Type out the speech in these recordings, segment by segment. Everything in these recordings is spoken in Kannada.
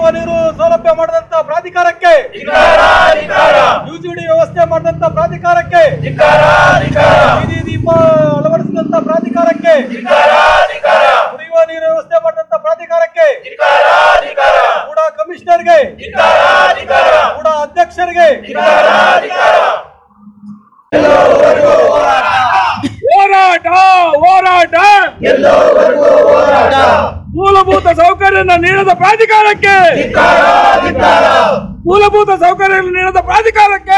ಕುಡಿಯುವ ನೀರು ಸೌಲಭ್ಯ ಮಾಡಿದಂತ ಪ್ರಾಧಿಕಾರಕ್ಕೆ ಯುಜಿಡಿ ವ್ಯವಸ್ಥೆ ಮಾಡಿದಂತ ಪ್ರಾಧಿಕಾರಕ್ಕೆ ಬೀದಿ ದೀಪ ಅಳವಡಿಸಿದಂತ ಪ್ರಾಧಿಕಾರಕ್ಕೆ ಕುಡಿಯುವ ನೀರು ವ್ಯವಸ್ಥೆ ಮಾಡಿದಂತ ಪ್ರಾಧಿಕಾರಕ್ಕೆ ಕೂಡ ಕಮಿಷನರ್ಗೆ ಕೂಡ ಅಧ್ಯಕ್ಷರಿಗೆ ಹೋರಾಟ ಹೋರಾಟ ಮೂಲಭೂತ ಸೌಕರ್ಯ ನೀಡದ ಪ್ರಾಧಿಕಾರಕ್ಕೆ ಮೂಲಭೂತ ಸೌಕರ್ಯಗಳನ್ನು ನೀಡದ ಪ್ರಾಧಿಕಾರಕ್ಕೆ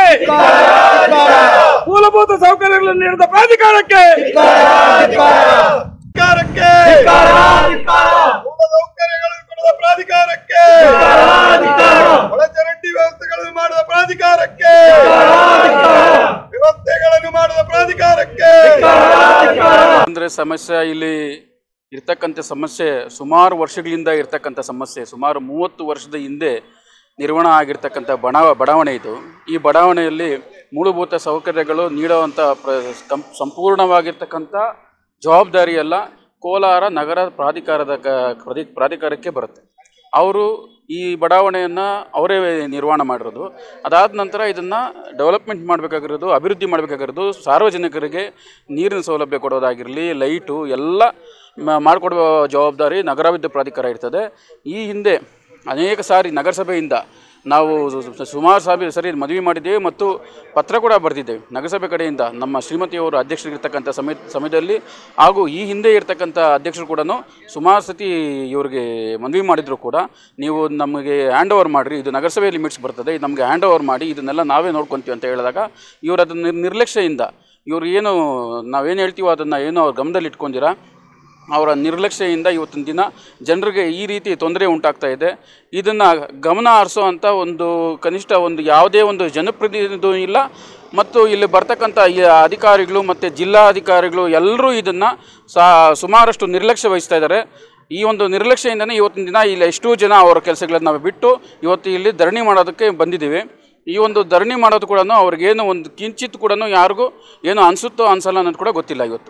ಮೂಲಭೂತ ಸೌಕರ್ಯಗಳನ್ನು ನೀಡದ ಪ್ರಾಧಿಕಾರಕ್ಕೆ ಪ್ರಾಧಿಕಾರಕ್ಕೆ ಮೂಲ ಸೌಕರ್ಯಗಳನ್ನು ಕೊಡದ ಪ್ರಾಧಿಕಾರಕ್ಕೆ ಒಳಚರಂಡಿ ವ್ಯವಸ್ಥೆಗಳನ್ನು ಮಾಡದ ಪ್ರಾಧಿಕಾರಕ್ಕೆ ವ್ಯವಸ್ಥೆಗಳನ್ನು ಮಾಡದ ಪ್ರಾಧಿಕಾರಕ್ಕೆ ಅಂದರೆ ಸಮಸ್ಯೆ ಇಲ್ಲಿ ಇರ್ತಕ್ಕಂಥ ಸಮಸ್ಯೆ ಸುಮಾರು ವರ್ಷಗಳಿಂದ ಇರ್ತಕ್ಕಂಥ ಸಮಸ್ಯೆ ಸುಮಾರು ಮೂವತ್ತು ವರ್ಷದ ಹಿಂದೆ ನಿರ್ಮಾಣ ಆಗಿರ್ತಕ್ಕಂಥ ಬಣ ಬಡಾವಣೆ ಇದು ಈ ಬಡಾವಣೆಯಲ್ಲಿ ಮೂಲಭೂತ ಸೌಕರ್ಯಗಳು ನೀಡುವಂಥ ಪ್ರ ಕಂ ಸಂಪೂರ್ಣವಾಗಿರ್ತಕ್ಕಂಥ ಜವಾಬ್ದಾರಿ ಎಲ್ಲ ಕೋಲಾರ ನಗರ ಪ್ರಾಧಿಕಾರದ ಕ- ಪ್ರಾಧಿ- ಪ್ರಾಧಿಕಾರಕ್ಕೆ ಬರುತ್ತೆ ಅವರು ಈ ಬಡಾವಣೆಯನ್ನು ಅವರೇ ನಿರ್ವಹಣೆ ಮಾಡಿರೋದು ಅದಾದ ನಂತರ ಇದನ್ನು ಡೆವಲಪ್ಮೆಂಟ್ ಮಾಡಬೇಕಾಗಿರೋದು ಅಭಿವೃದ್ಧಿ ಮಾಡಬೇಕಾಗಿರೋದು ಸಾರ್ವಜನಿಕರಿಗೆ ನೀರಿನ ಸೌಲಭ್ಯ ಕೊಡೋದಾಗಿರಲಿ ಲೈಟು ಎಲ್ಲ ಮ- ಮಾಡಿಕೊಡುವ ಜವಾಬ್ದಾರಿ ನಗರಾಭಿವೃದ್ಧಿ ಪ್ರಾಧಿಕಾರ ಇರ್ತದೆ ಈ ಹಿಂದೆ ಅನೇಕ ಸಾರಿ ನಗರಸಭೆಯಿಂದ ನಾವು ಸು- ಸು- ಸುಮಾರು ಸಾರಿ ಸರಿ ಮನವಿ ಮಾಡಿದ್ದೇವೆ ಮತ್ತು ಪತ್ರ ಕೂಡ ಬರೆದಿದ್ದೇವೆ ನಗರಸಭೆ ಕಡೆಯಿಂದ ನಮ್ಮ ಶ್ರೀಮತಿಯವರು ಅಧ್ಯಕ್ಷರಿರ್ತಕ್ಕಂಥ ಸಮಯ ಸಮಯದಲ್ಲಿ ಹಾಗೂ ಈ ಹಿಂದೆ ಇರ್ತಕ್ಕಂಥ ಅಧ್ಯಕ್ಷರು ಕೂಡ ಸುಮಾರು ಸತಿ ಇವರಿಗೆ ಮನವಿ ಮಾಡಿದ್ರು ಕೂಡ ನೀವು ನಮಗೆ ಹ್ಯಾಂಡ್ ಓವರ್ ಮಾಡಿರಿ ಇದು ನಗರಸಭೆ ಲಿಮಿಟ್ಸ್ ಬರ್ತದೆ ಇದು ನಮಗೆ ಹ್ಯಾಂಡ್ ಓವರ್ ಮಾಡಿ ಇದನ್ನೆಲ್ಲ ನಾವೇ ನೋಡ್ಕೊತೀವಿ ಅಂತ ಹೇಳಿದಾಗ ಇವರು ಅದನ್ನು ನಿರ್- ನಿರ್ಲಕ್ಷ್ಯದಿಂದ ಇವರು ಏನು ನಾವೇನು ಹೇಳ್ತೀವೋ ಅದನ್ನು ಏನೋ ಅವ್ರ ಗಮನದಲ್ಲಿ ಇಟ್ಕೊಂಡಿರ ಅವರ ನಿರ್ಲಕ್ಷ್ಯದಿಂದ ಇವತ್ತಿನ ದಿನ ಜನರಿಗೆ ಈ ರೀತಿ ತೊಂದರೆ ಉಂಟಾಗ್ತಾ ಇದೆ ಇದನ್ನು ಗಮನ ಹರಿಸುವಂಥ ಒಂದು ಕನಿಷ್ಠ ಒಂದು ಯಾವುದೇ ಒಂದು ಜನಪ್ರತಿನಿಧಿಯೂ ಇಲ್ಲ ಮತ್ತು ಇಲ್ಲಿ ಬರ್ತಕ್ಕಂಥ ಈ ಅಧಿಕಾರಿಗಳು ಮತ್ತು ಜಿಲ್ಲಾಧಿಕಾರಿಗಳು ಎಲ್ಲರೂ ಇದನ್ನು ಸಾ ಸುಮಾರಷ್ಟು ನಿರ್ಲಕ್ಷ್ಯ ವಹಿಸ್ತಾ ಇದ್ದಾರೆ ಈ ಒಂದು ನಿರ್ಲಕ್ಷ್ಯದಿಂದನೇ ಇವತ್ತಿನ ದಿನ ಇಲ್ಲಿ ಎಷ್ಟೋ ಜನ ಅವರ ಕೆಲಸಗಳನ್ನ ನಾವು ಬಿಟ್ಟು ಇವತ್ತು ಇಲ್ಲಿ ಧರಣಿ ಮಾಡೋದಕ್ಕೆ ಬಂದಿದ್ದೀವಿ ಈ ಒಂದು ಧರಣಿ ಮಾಡೋದು ಕೂಡ ಅವ್ರಿಗೇನು ಒಂದು ಕಿಂಚಿತ್ ಕೂಡ ಯಾರಿಗೂ ಏನು ಅನಿಸುತ್ತೋ ಅನಿಸಲ್ಲ ಅನ್ನೋದು ಕೂಡ ಗೊತ್ತಿಲ್ಲ ಇವತ್ತು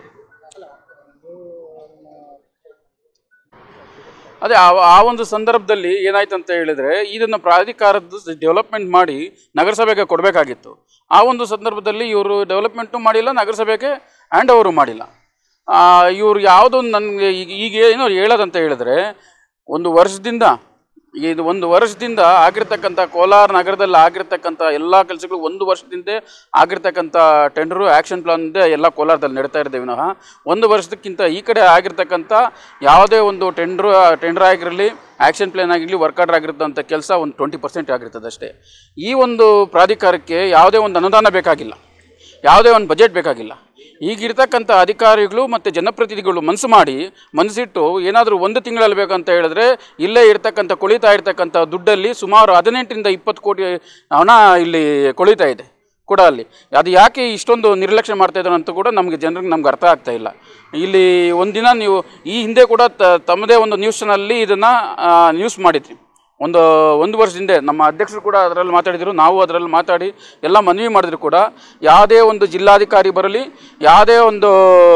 ಅದೇ ಆ ಆ ಒಂದು ಸಂದರ್ಭದಲ್ಲಿ ಏನಾಯ್ತು ಅಂತ ಹೇಳಿದ್ರೆ ಇದನ್ನು ಪ್ರಾಧಿಕಾರದ ಡೆವಲಪ್ಮೆಂಟ್ ಮಾಡಿ ನಗರಸಭೆಗೆ ಕೊಡಬೇಕಾಗಿತ್ತು ಆ ಒಂದು ಸಂದರ್ಭದಲ್ಲಿ ಇವರು ಡೆವಲಪ್ಮೆಂಟು ಮಾಡಿಲ್ಲ ನಗರಸಭೆಗೆ ಹ್ಯಾಂಡ್ ಓವರು ಮಾಡಿಲ್ಲ ಆ, ಇವ್ರು ಯಾವುದು ನನಗೆ ಈಗ ಈಗ ಏನೋ ಹೇಳೋದಂತ ಹೇಳಿದ್ರೆ ಒಂದು ವರ್ಷದಿಂದ ಇದು ಒಂದು ವರ್ಷದಿಂದ ಆಗಿರ್ತಕ್ಕಂಥ ಕೋಲಾರ ನಗರದಲ್ಲಿ ಆಗಿರ್ತಕ್ಕಂಥ ಎಲ್ಲ ಕೆಲಸಗಳು ಒಂದು ವರ್ಷದಿಂದ ಆಗಿರ್ತಕ್ಕಂಥ ಟೆಂಡರು ಆ್ಯಕ್ಷನ್ ಪ್ಲಾನ್ದೇ ಎಲ್ಲ ಕೋಲಾರದಲ್ಲಿ ನಡೀತಾ ಇರ್ತೇವೆ ವಿನಃ ಒಂದು ವರ್ಷದಕ್ಕಿಂತ ಈ ಕಡೆ ಆಗಿರ್ತಕ್ಕಂಥ ಯಾವುದೇ ಒಂದು ಟೆಂಡ್ರು ಟೆಂಡರ್ ಆಗಿರಲಿ ಆ್ಯಕ್ಷನ್ ಪ್ಲಾನ್ ಆಗಿರಲಿ ವರ್ಕ್ ಆರ್ಡರ್ ಆಗಿರ್ತಂಥ ಕೆಲಸ ಒಂದು ಟ್ವೆಂಟಿ ಪರ್ಸೆಂಟ್ ಆಗಿರ್ತದೆ ಅಷ್ಟೇ ಈ ಒಂದು ಪ್ರಾಧಿಕಾರಕ್ಕೆ ಯಾವುದೇ ಒಂದು ಅನುದಾನ ಬೇಕಾಗಿಲ್ಲ ಯಾವುದೇ ಒಂದು ಬಜೆಟ್ ಬೇಕಾಗಿಲ್ಲ ಈಗಿರ್ತಕ್ಕಂಥ ಅಧಿಕಾರಿಗಳು ಮತ್ತು ಜನಪ್ರತಿನಿಧಿಗಳು ಮನಸ್ಸು ಮಾಡಿ ಮನಸ್ಸಿಟ್ಟು ಏನಾದರೂ ಒಂದು ತಿಂಗಳಲ್ಲಿ ಬೇಕಂತ ಹೇಳಿದ್ರೆ ಇಲ್ಲೇ ಇರ್ತಕ್ಕಂಥ ಕೊಳಿತಾ ಇರ್ತಕ್ಕಂಥ ದುಡ್ಡಲ್ಲಿ ಸುಮಾರು ಹದಿನೆಂಟರಿಂದ ಇಪ್ಪತ್ತು ಕೋಟಿ ಹಣ ಇಲ್ಲಿ ಕೊಳಿತಾ ಇದೆ ಕೂಡ ಅಲ್ಲಿ ಅದು ಯಾಕೆ ಇಷ್ಟೊಂದು ನಿರ್ಲಕ್ಷ್ಯ ಮಾಡ್ತಾ ಇದ್ದಾರೆ ಅಂತ ಕೂಡ ನಮಗೆ ಜನರಿಗೆ ನಮ್ಗೆ ಅರ್ಥ ಆಗ್ತಾ ಇಲ್ಲ ಇಲ್ಲಿ ಒಂದಿನ ನೀವು ಈ ಹಿಂದೆ ಕೂಡ ತ ತಮ್ಮದೇ ಒಂದು ನ್ಯೂಸ್ನಲ್ಲಿ ಇದನ್ನು ನ್ಯೂಸ್ ಮಾಡಿದ್ರಿ ಒಂದು ಒಂದು ವರ್ಷದ ಹಿಂದೆ ನಮ್ಮ ಅಧ್ಯಕ್ಷರು ಕೂಡ ಅದರಲ್ಲಿ ಮಾತಾಡಿದರು ನಾವು ಅದರಲ್ಲಿ ಮಾತಾಡಿ ಎಲ್ಲ ಮನವಿ ಮಾಡಿದ್ರು ಕೂಡ ಯಾವುದೇ ಒಂದು ಜಿಲ್ಲಾಧಿಕಾರಿ ಬರಲಿ ಯಾವುದೇ ಒಂದು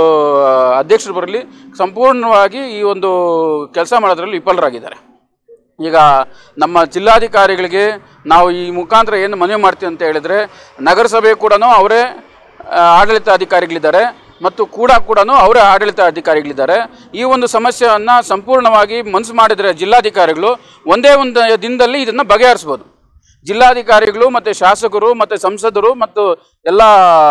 ಆ, ಅಧ್ಯಕ್ಷರು ಬರಲಿ ಸಂಪೂರ್ಣವಾಗಿ ಈ ಒಂದು ಕೆಲಸ ಮಾಡೋದ್ರಲ್ಲಿ ವಿಫಲರಾಗಿದ್ದಾರೆ ಈಗ ನಮ್ಮ ಜಿಲ್ಲಾಧಿಕಾರಿಗಳಿಗೆ ನಾವು ಈ ಮುಖಾಂತರ ಏನು ಮನವಿ ಮಾಡ್ತೀವಿ ಅಂತ ಹೇಳಿದರೆ ನಗರಸಭೆ ಕೂಡ ಅವರೇ ಆ, ಆಡಳಿತ ಅಧಿಕಾರಿಗಳಿದ್ದಾರೆ ಮತ್ತು ಕೂಡ ಕೂಡ ಅವರೇ ಆಡಳಿತ ಅಧಿಕಾರಿಗಳಿದ್ದಾರೆ ಈ ಒಂದು ಸಮಸ್ಯೆಯನ್ನು ಸಂಪೂರ್ಣವಾಗಿ ಮನಸ್ಸು ಮಾಡಿದರೆ ಜಿಲ್ಲಾಧಿಕಾರಿಗಳು ಒಂದೇ ಒಂದು ದಿನದಲ್ಲಿ ಇದನ್ನು ಬಗೆಹರಿಸ್ಬೋದು ಜಿಲ್ಲಾಧಿಕಾರಿಗಳು ಮತ್ತು ಶಾಸಕರು ಮತ್ತು ಸಂಸದರು ಮತ್ತು ಎಲ್ಲ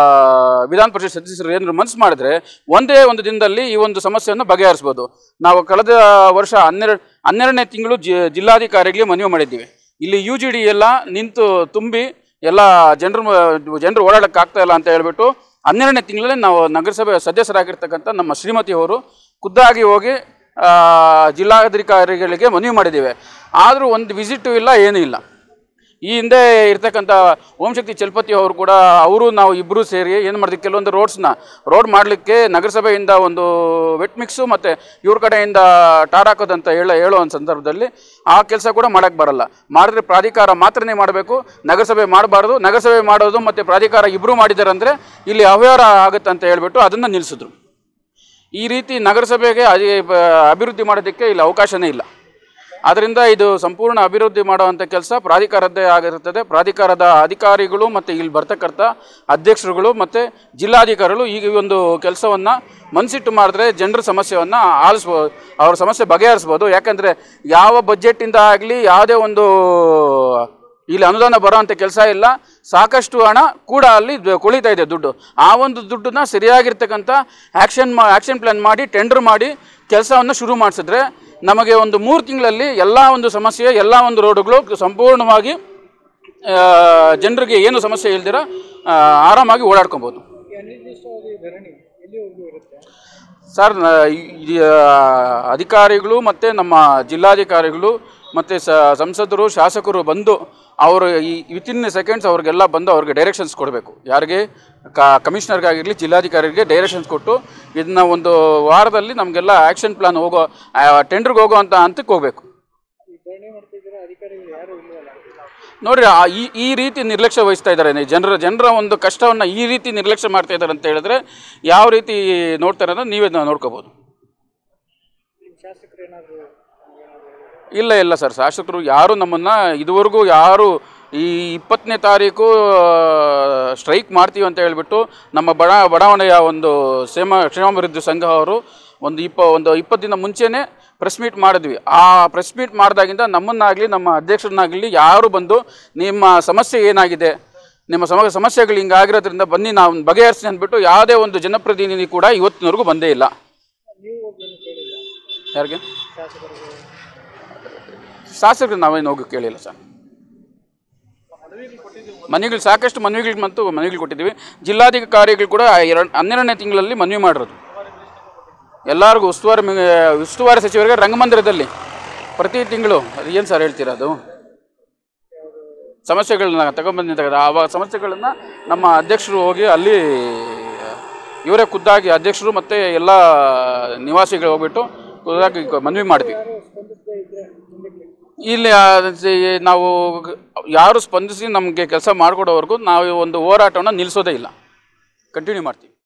ವಿಧಾನ ಪರಿಷತ್ ಸದಸ್ಯರು ಏನಾದ್ರು ಮನಸ್ಸು ಮಾಡಿದ್ರೆ ಒಂದೇ ಒಂದು ದಿನದಲ್ಲಿ ಈ ಒಂದು ಸಮಸ್ಯೆಯನ್ನು ಬಗೆಹರಿಸ್ಬೋದು ನಾವು ಕಳೆದ ವರ್ಷ ಹನ್ನೆರಡು ಹನ್ನೆರಡನೇ ತಿಂಗಳು ಜಿ ಜಿಲ್ಲಾಧಿಕಾರಿಗಳಿಗೆ ಮನವಿ ಮಾಡಿದ್ದೀವಿ ಇಲ್ಲಿ ಯು ಜಿ ಡಿ ಎಲ್ಲ ನಿಂತು ತುಂಬಿ ಎಲ್ಲ ಜನರು ಜನರು ಓಡಾಡಕ್ಕೆ ಆಗ್ತಾ ಇಲ್ಲ ಅಂತ ಹೇಳ್ಬಿಟ್ಟು ಹನ್ನೆರಡನೇ ತಿಂಗಳಲ್ಲಿ ನಾವು ನಗರಸಭೆ ಸದಸ್ಯರಾಗಿರ್ತಕ್ಕಂಥ ನಮ್ಮ ಶ್ರೀಮತಿಯವರು ಖುದ್ದಾಗಿ ಹೋಗಿ ಆ, ಜಿಲ್ಲಾಧಿಕಾರಿಗಳಿಗೆ ಮನವಿ ಮಾಡಿದ್ದೇವೆ ಆದರೂ ಒಂದು ವಿಸಿಟು ಇಲ್ಲ ಏನೂ ಇಲ್ಲ ಈ ಹಿಂದೆ ಇರ್ತಕ್ಕಂಥ ಓಂಶಕ್ತಿ ಚಲಪತಿ ಅವರು ಕೂಡ ಅವರು ನಾವು ಇಬ್ಬರು ಸೇರಿ ಏನು ಮಾಡಿದ್ವಿ ಕೆಲವೊಂದು ರೋಡ್ಸ್ನ ರೋಡ್ ಮಾಡಲಿಕ್ಕೆ ನಗರಸಭೆಯಿಂದ ಒಂದು ವೆಟ್ ಮಿಕ್ಸು ಮತ್ತು ಇವ್ರ ಕಡೆಯಿಂದ ಟಾರ್ ಹಾಕೋದಂತ ಹೇಳೋ ಹೇಳೋ ಒಂದು ಸಂದರ್ಭದಲ್ಲಿ ಆ ಕೆಲಸ ಕೂಡ ಮಾಡೋಕ್ಕೆ ಬರಲ್ಲ ಮಾಡಿದ್ರೆ ಪ್ರಾಧಿಕಾರ ಮಾತ್ರನೇ ಮಾಡಬೇಕು ನಗರಸಭೆ ಮಾಡಬಾರ್ದು ನಗರಸಭೆ ಮಾಡೋದು ಮತ್ತು ಪ್ರಾಧಿಕಾರ ಇಬ್ಬರು ಮಾಡಿದ್ದಾರೆ ಅಂದರೆ ಇಲ್ಲಿ ಅವ್ಯವಹಾರ ಆಗುತ್ತೆ ಅಂತ ಹೇಳ್ಬಿಟ್ಟು ಅದನ್ನು ನಿಲ್ಲಿಸಿದ್ರು ಈ ರೀತಿ ನಗರಸಭೆಗೆ ಅದಿ- ಬ- ಅಭಿವೃದ್ಧಿ ಮಾಡೋದಕ್ಕೆ ಇಲ್ಲಿ ಅವಕಾಶನೇ ಇಲ್ಲ ಆದ್ದರಿಂದ ಇದು ಸಂಪೂರ್ಣ ಅಭಿವೃದ್ಧಿ ಮಾಡುವಂಥ ಕೆಲಸ ಪ್ರಾಧಿಕಾರದ್ದೇ ಆಗಿರುತ್ತದೆ ಪ್ರಾಧಿಕಾರದ ಅಧಿಕಾರಿಗಳು ಮತ್ತು ಇಲ್ಲಿ ಬರ್ತಕ್ಕಂಥ ಅಧ್ಯಕ್ಷರುಗಳು ಮತ್ತು ಜಿಲ್ಲಾಧಿಕಾರಿಗಳು ಈ ಒಂದು ಕೆಲಸವನ್ನು ಮನಸ್ಸಿಟ್ಟು ಮಾಡಿದ್ರೆ ಜನರ ಸಮಸ್ಯೆಯನ್ನು ಆಲಿಸ್ಬೋದು ಅವ್ರ ಸಮಸ್ಯೆ ಬಗೆಹರಿಸ್ಬೋದು ಯಾಕಂದರೆ ಯಾವ ಬಜೆಟ್ಟಿಂದ ಆಗಲಿ ಯಾವುದೇ ಒಂದು ಇಲ್ಲಿ ಅನುದಾನ ಬರೋವಂಥ ಕೆಲಸ ಇಲ್ಲ ಸಾಕಷ್ಟು ಹಣ ಕೂಡ ಅಲ್ಲಿ ದ- ಕುಳಿತಾ ಇದೆ ದುಡ್ಡು ಆ ಒಂದು ದುಡ್ಡನ್ನ ಸರಿಯಾಗಿರ್ತಕ್ಕಂಥ ಆ್ಯಕ್ಷನ್ ಮಾ ಆ್ಯಕ್ಷನ್ ಪ್ಲ್ಯಾನ್ ಮಾಡಿ ಟೆಂಡರ್ ಮಾಡಿ ಕೆಲಸವನ್ನು ಶುರು ಮಾಡಿಸಿದ್ರೆ ನಮಗೆ ಒಂದು ಮೂರು ತಿಂಗಳಲ್ಲಿ ಎಲ್ಲ ಒಂದು ಸಮಸ್ಯೆ ಎಲ್ಲ ಒಂದು ರೋಡುಗಳು ಸಂಪೂರ್ಣವಾಗಿ ಆ, ಜನರಿಗೆ ಏನು ಸಮಸ್ಯೆ ಇಲ್ದಿರ ಆ, ಆರಾಮಾಗಿ ಓಡಾಡ್ಕೊಬೋದು ಸರ್ ನ- ಈ- ಈ, ಆ, ಅಧಿಕಾರಿಗಳು ಮತ್ತು ನಮ್ಮ ಜಿಲ್ಲಾಧಿಕಾರಿಗಳು ಮತ್ತು ಸ ಸಂಸದರು ಶಾಸಕರು ಬಂದು ಅವರು ಈ ವಿತಿನ್ ಸೆಕೆಂಡ್ಸ್ ಅವ್ರಿಗೆಲ್ಲ ಬಂದು ಅವ್ರಿಗೆ ಡೈರೆಕ್ಷನ್ಸ್ ಕೊಡಬೇಕು ಯಾರಿಗೆ ಕ ಕಮಿಷನರ್ಗಾಗಿರಲಿ ಜಿಲ್ಲಾಧಿಕಾರಿಗೆ ಡೈರೆಕ್ಷನ್ಸ್ ಕೊಟ್ಟು ಇದನ್ನ ಒಂದು ವಾರದಲ್ಲಿ ನಮಗೆಲ್ಲ ಆ್ಯಕ್ಷನ್ ಪ್ಲಾನ್ ಹೋಗೋ ಟೆಂಡ್ರಿಗೆ ಹೋಗೋ ಅಂತ ಹಂತಕ್ಕೆ ಹೋಗಬೇಕು ನೋಡ್ರಿ ಆ ಈ ಈ ರೀತಿ ನಿರ್ಲಕ್ಷ್ಯ ವಹಿಸ್ತಾ ಇದ್ದಾರೆ ಜನರ ಜನರ ಒಂದು ಕಷ್ಟವನ್ನು ಈ ರೀತಿ ನಿರ್ಲಕ್ಷ್ಯ ಮಾಡ್ತಾ ಇದ್ದಾರೆ ಅಂತ ಹೇಳಿದ್ರೆ ಯಾವ ರೀತಿ ನೋಡ್ತಾರೆ ಅನ್ನೋದು ನೀವೇ ನೋಡ್ಕೋಬೋದು ಇಲ್ಲ ಇಲ್ಲ ಸರ್ ಶಾಸಕರು ಯಾರು ನಮ್ಮನ್ನು ಇದುವರೆಗೂ ಯಾರು ಈ ಇಪ್ಪತ್ತನೇ ತಾರೀಕು ಸ್ಟ್ರೈಕ್ ಮಾಡ್ತೀವಿ ಅಂತ ಹೇಳಿಬಿಟ್ಟು ನಮ್ಮ ಬಡ ಬಡಾವಣೆಯ ಒಂದು ಕ್ಷೇಮ ಕ್ಷೇಮಾಭಿವೃದ್ಧಿ ಸಂಘ ಅವರು ಒಂದು ಇಪ್ಪ ಒಂದು ಇಪ್ಪತ್ತು ದಿನ ಮುಂಚೆನೇ ಪ್ರೆಸ್ ಮೀಟ್ ಮಾಡಿದ್ವಿ ಆ ಪ್ರೆಸ್ ಮೀಟ್ ಮಾಡಿದಾಗಿಂದ ನಮ್ಮನ್ನಾಗಲಿ ನಮ್ಮ ಅಧ್ಯಕ್ಷರನ್ನಾಗಲಿ ಯಾರು ಬಂದು ನಿಮ್ಮ ಸಮಸ್ಯೆ ಏನಾಗಿದೆ ನಿಮ್ಮ ಸಮ ಸಮಸ್ಯೆಗಳು ಹಿಂಗಾಗಿರೋದ್ರಿಂದ ಬನ್ನಿ ನಾವು ಬಗೆಹರಿಸಿ ಅಂದ್ಬಿಟ್ಟು ಯಾವುದೇ ಒಂದು ಜನಪ್ರತಿನಿಧಿ ಕೂಡ ಇವತ್ತಿನವರೆಗೂ ಬಂದೇ ಇಲ್ಲ ಯಾರಿಗೆ ಶಾಸಕರು ನಾವೇನು ಹೋಗಿ ಕೇಳಿಲ್ಲ ಸರ್ ಮನೆಗಳು ಸಾಕಷ್ಟು ಮನವಿಗಳು ಮತ್ತು ಮನವಿಗಳು ಕೊಟ್ಟಿದ್ದೀವಿ ಜಿಲ್ಲಾಧಿಕಾರಿಗಳು ಕೂಡ ಎರಡು ಹನ್ನೆರಡನೇ ತಿಂಗಳಲ್ಲಿ ಮನವಿ ಮಾಡಿರೋದು ಎಲ್ಲರಿಗೂ ಉಸ್ತುವಾರಿ ಮಿ- ಉಸ್ತುವಾರಿ ಸಚಿವರಿಗೆ ರಂಗಮಂದಿರದಲ್ಲಿ ಪ್ರತಿ ತಿಂಗಳು ಅದು ಏನು ಸರ್ ಹೇಳ್ತೀರಾ ಅದು ಸಮಸ್ಯೆಗಳನ್ನ ತಗೊಂಬಂದಿದ್ದಾಗ ಆ ಸಮಸ್ಯೆಗಳನ್ನು ನಮ್ಮ ಅಧ್ಯಕ್ಷರು ಹೋಗಿ ಅಲ್ಲಿ ಇವರೇ ಖುದ್ದಾಗಿ ಅಧ್ಯಕ್ಷರು ಮತ್ತು ಎಲ್ಲ ನಿವಾಸಿಗಳು ಹೋಗ್ಬಿಟ್ಟು ಖುದ್ದಾಗಿ ಮನವಿ ಮಾಡಿದ್ವಿ ಇಲ್ಲಿ ಆ, ಸಿ- ನಾವು ಯಾರು ಸ್ಪಂದಿಸಿ ನಮಗೆ ಕೆಲಸ ಮಾಡಿಕೊಡೋವರೆಗೂ ನಾವು ಒಂದು ಹೋರಾಟವನ್ನು ನಿಲ್ಲಿಸೋದೇ ಇಲ್ಲ ಕಂಟಿನ್ಯೂ ಮಾಡ್ತೀವಿ